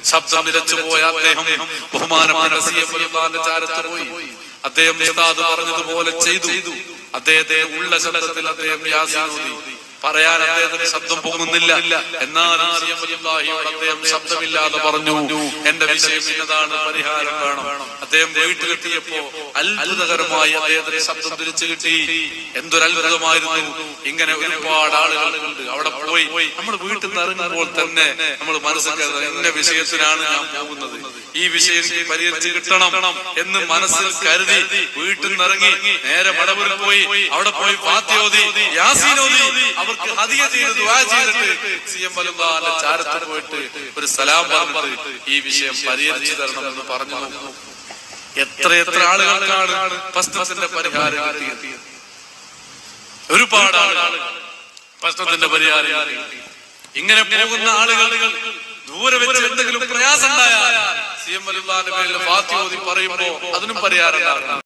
ശബ്ദം നിലച്ചു പോയ അദ്ദേഹം ബഹുമാനപ്പെട്ട സി എം വലിയുള്ളാന്റെ ചാരത്ത് പോയി അദ്ദേഹം ഉസ്താദ് പറഞ്ഞതുപോലെ ചെയ്തു അദ്ദേഹത്തെ ഉള്ള ശബ്ദത്തിൽ അദ്ദേഹം യാസീൻ ഓതി പറയാൻ അദ്ദേഹത്തിന് ശബ്ദം പോകുന്നില്ല എന്നാലും സി എം വലിയുള്ളാഹിയോട് അദ്ദേഹം ശബ്ദമില്ലാതെ പറഞ്ഞു എന്റെ വിഷയം ഇന്നതാണ് പരിഹാരം വേണം അദ്ദേഹം വീട്ടിലെത്തിയപ്പോ അത്ഭുതകരമായി അദ്ദേഹത്തിന് ശബ്ദം തിരിച്ചു കിട്ടി എന്തൊരു അത്ഭുതമായിരുന്നു ഇങ്ങനെ ഒരുപാട് ആളുകളുണ്ട് അവിടെ പോയി നമ്മൾ വീട്ടിൽ നിന്ന് ഇറങ്ങുമ്പോൾ തന്നെ നമ്മൾ മനസ്സിലാക്കുന്നത് എന്റെ വിഷയത്തിനാണ് ഞാൻ പോകുന്നത് ഈ വിഷയം എനിക്ക് പരിഹരിച്ച് കിട്ടണം എന്ന് മനസ്സിൽ കരുതി വീട്ടിൽ നിന്ന് ഇറങ്ങി നേരെ മടവൂരിൽ പോയി അവിടെ പോയി ഫാത്തിയോതി യാസീനോതി അവർക്ക് ഹദിയ ചെയ്ത് ദുആ ചെയ്തിട്ട് സി എം വലുതാന്റെ ചാരത്ത് പോയിട്ട് ഒരു സലാം പറഞ്ഞിട്ട് ഈ വിഷയം പരിഹരിച്ചു തരണം എന്ന് പറഞ്ഞു നോക്കൂ. എത്ര എത്ര ആളുകൾക്കാണ് പ്രശ്നത്തിന്റെ പരിഹാരം കിട്ടിയത് ഒരുപാട് ആളുകൾ പ്രശ്നത്തിന്റെ പരിഹാരം കിട്ടി. ഇങ്ങനെ പോകുന്ന ആളുകൾ ദൂരെ വെച്ച് എന്തെങ്കിലും പ്രയാസം ഉണ്ടായാൽ സി എം വലുതാന്റെ പേരിൽ ഫാത്തി ഓതി പറയുമ്പോ അതിനും പരിഹാരം ഉണ്ടാകണം